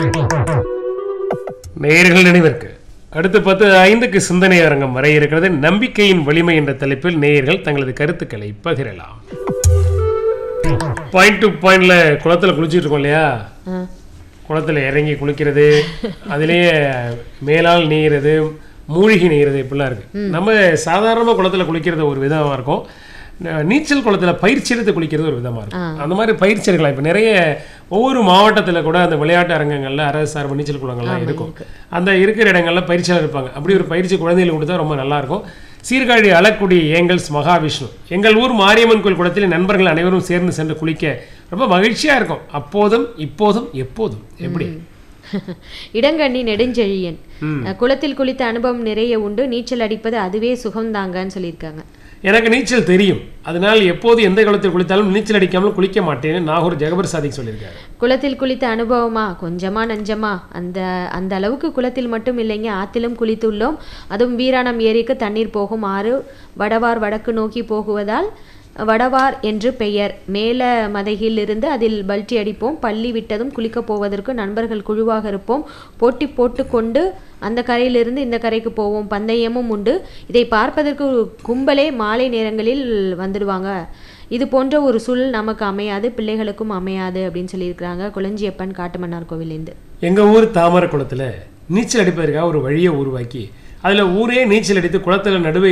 நேயர்கள் நினைவிற்கு அடுத்து பத்து ஐந்துக்கு சிந்தனை அரங்கம் வர இருக்கிறது நம்பிக்கையின் வலிமை என்ற தலைப்பில் நேயர்கள் தங்களது கருத்துக்களை பகிரலாம் பாயிண்ட் டு பாயிண்ட்ல குளத்துல குளிச்சிட்டு இருக்கோம் இல்லையா ஆ. குளத்துல இறங்கி குளிக்கிறது அதுலயே மேலால் நீகிறது மூழ்கி நீகிறது இப்படிலாம் இருக்கு நம்ம சாதாரணமாக குளத்துல குளிக்கிறது ஒரு விதமா இருக்கும் ந- நீச்சல் குளத்துல பயிற்சி எடுத்து குளிக்கிறது ஒரு விதமா இருக்கும் அந்த மாதிரி பயிற்சி எடுக்கலாம் இப்போ நிறைய ஒவ்வொரு மாவட்டத்துல கூட அந்த விளையாட்டு அரங்கங்கள்ல அரசு சார்பு நீச்சல் குளங்கள்லாம் இருக்கும் அந்த இருக்கிற இடங்கள்ல பயிற்சியாளர் இருப்பாங்க அப்படி ஒரு பயிற்சி குழந்தைகளுக்கு கொடுத்தா ரொம்ப நல்லா இருக்கும் சீர்காழி அலக்குடி ஏங்கல்ஸ் மகாவிஷ்ணு எங்கள் ஊர் மாரியம்மன் கோயில் குளத்தில் நண்பர்கள் அனைவரும் சேர்ந்து சென்று குளிக்க ரொம்ப மகிழ்ச்சியா இருக்கும் அப்போதும் இப்போதும் எப்போதும் எப்படி இடங்கண்ணி நெடுஞ்செழியன் அஹ், குளத்தில் குளித்த அனுபவம் நிறைய உண்டு நீச்சல் அடிப்பது அதுவே சுகம்தாங்கன்னு சொல்லியிருக்காங்க எனக்கு நீச்சல் தெரியும் அதனால் எப்போது எந்த குளத்தில் குளித்தாலும் நீச்சல் அடிக்காமல் குளிக்க மாட்டேன்னு நாகூர் ஜெகபர் சாதிக் சொல்லியிருக்காரு குளத்தில் குளித்த அனுபவமா கொஞ்சமா நஞ்சமா அந்த அந்த அளவுக்கு குளத்தில் மட்டும் இல்லைங்க ஆத்திலும் குளித்துள்ளோம் அதுவும் வீராணம் ஏரிக்கு தண்ணீர் போகும் ஆறு வடவார் வடக்கு நோக்கி போகுவதால் வடவார் என்று பெயர் மேல மதையில் இருந்து அதில் பல்ட்டி அடிப்போம் பள்ளி விட்டதும் குளிக்கப் போவதற்கு நண்பர்கள் குழுவாக இருப்போம் போட்டி போட்டுக்கொண்டு அந்த கரையிலிருந்து இந்த கரைக்கு போவோம் பந்தயமும் உண்டு இதை பார்ப்பதற்கு ஒரு கும்பலே மாலை நேரங்களில் வந்துடுவாங்க இது போன்ற ஒரு சூழல் நமக்கு அமையாது பிள்ளைகளுக்கும் அமையாது அப்படின்னு சொல்லியிருக்கிறாங்க குளஞ்சியப்பன் காட்டுமன்னார் கோவிலேருந்து எங்க ஊர் தாமரை குளத்துல நீச்சல் அடிப்பதற்காக ஒரு வழியை உருவாக்கி அதுல ஊரே நீச்சல் அடித்து குளத்துல நடுவே